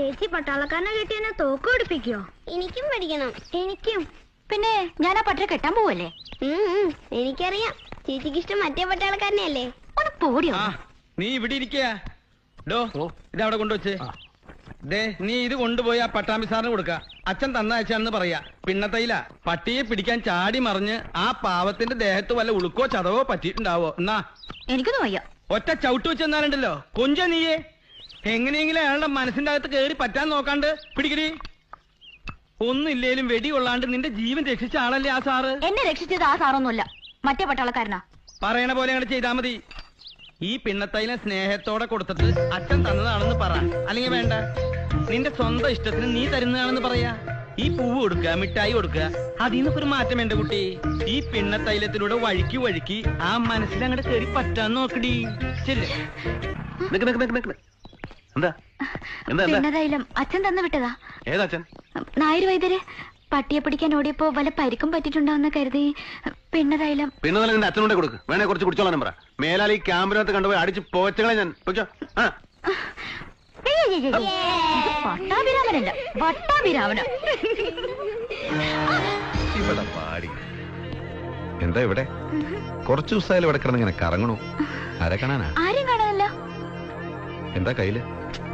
ചേച്ചി പട്ടാളക്കാരനെ കിട്ടി എന്നെ തോക്ക് പിടിപ്പിക്കോ എനിക്കും പഠിക്കണം എനിക്കും പിന്നെ ഞാൻ ആ പട്ടരെ കെട്ടാൻ പോവല്ലേ ഉം, ഉം, എനിക്കറിയാം ചേച്ചിക്ക് ഇഷ്ടം മറ്റേ പട്ടാളക്കാരനെയല്ലേ ഒന്ന് പോടിയോ ആ നീ ഇവിടെ ഇരിക്കുക ഡോ ഇതവിടെ കൊണ്ടുവച്ച് ദേ നീ ഇത് കൊണ്ടുപോയി ആ പട്ടാമ്പി സാറിന് കൊടുക്ക അച്ഛൻ തന്ന അയച്ചാണെന്ന് പറയാ പിന്നത്തയില പട്ടിയെ പിടിക്കാൻ ചാടി മറിഞ്ഞ് ആ പാവത്തിന്റെ ദേഹത്ത് വല്ല ഉളുക്കോ ചതവോ പറ്റിയിട്ടുണ്ടാവോ എന്നാ എനിക്കൊന്നും വയ്യ ഒറ്റ ചവിട്ട് വെച്ച് എന്നാലുണ്ടല്ലോ കൊഞ്ച നീയേ എങ്ങനെയെങ്കിലും അയാളുടെ മനസ്സിന്റെ അകത്ത് കയറി പറ്റാൻ നോക്കാണ്ട് പിടിക്കടി ഒന്നില്ലേലും വെടി കൊള്ളാണ്ട് നിന്റെ ജീവൻ രക്ഷിച്ച ആളല്ലേ ആ സാറ് എന്നെ രക്ഷിച്ചത് ആ സാറൊന്നുമല്ല മറ്റേ പട്ടാളക്കാരനാ പറയണ പോലെ അങ്ങോട്ട് ചെയ്താ മതി ഈ പിണ്ണത്തൈലം സ്നേഹത്തോടെ കൊടുത്തിട്ട് അച്ഛൻ തന്നതാണെന്ന് പറ അല്ലെങ്കിൽ വേണ്ട നിന്റെ സ്വന്തം ഇഷ്ടത്തിന് നീ തരുന്നതാണെന്ന് പറയാ ഈ പൂവ് കൊടുക്കുക മിഠായി കൊടുക്കുക അതിൽ നിന്നൊക്കെ ഒരു മാറ്റം വേണ്ട കുട്ടി ഈ പിണ്ണത്തൈലത്തിലൂടെ വഴുക്കി വഴുക്കി ആ മനസ്സിൽ അങ്ങോട്ട് കയറി പറ്റാൻ നോക്കടി ശരി നിക്ക് നിക്ക് നിക്ക് നിക്ക് എന്താ എന്താ എന്താ പിന്നതൈലം അച്ഛൻ തന്നു വിട്ടതാ ഏതാ അച്ഛൻ നായർ വൈദ്യര് പട്ടിയെ പിടിക്കാൻ ഓടിയപ്പോ വല്ല പരിക്കും പറ്റിയിട്ടുണ്ടോന്ന് കരുതി പിന്നതൈലം പിന്നെ നല്ല നിന്റെ അച്ഛനോടെ കൊടുക്ക് വേണേ കുറച്ച് കുടിച്ചോളാൻ പറ മേലാൽ ഈ ക്യാമ്പിനകത്ത് കണ്ടുപോയി അടിച്ച് പോച്ചകളെ ഞാൻ പൊയ്ക്കോ. ആ പട്ടാഭിരാമനല്ല വട്ടാഭിരാമന ഇവിടെ പാടി എന്താ ഇവിടെ കുറച്ചു ദിവസമായാലും ഇവിടെ കിടന്ന് ഇങ്ങനെ കറങ്ങണു ആരെ കാണാനാ ആരും കാണാനല്ല എന്താ കയ്യില്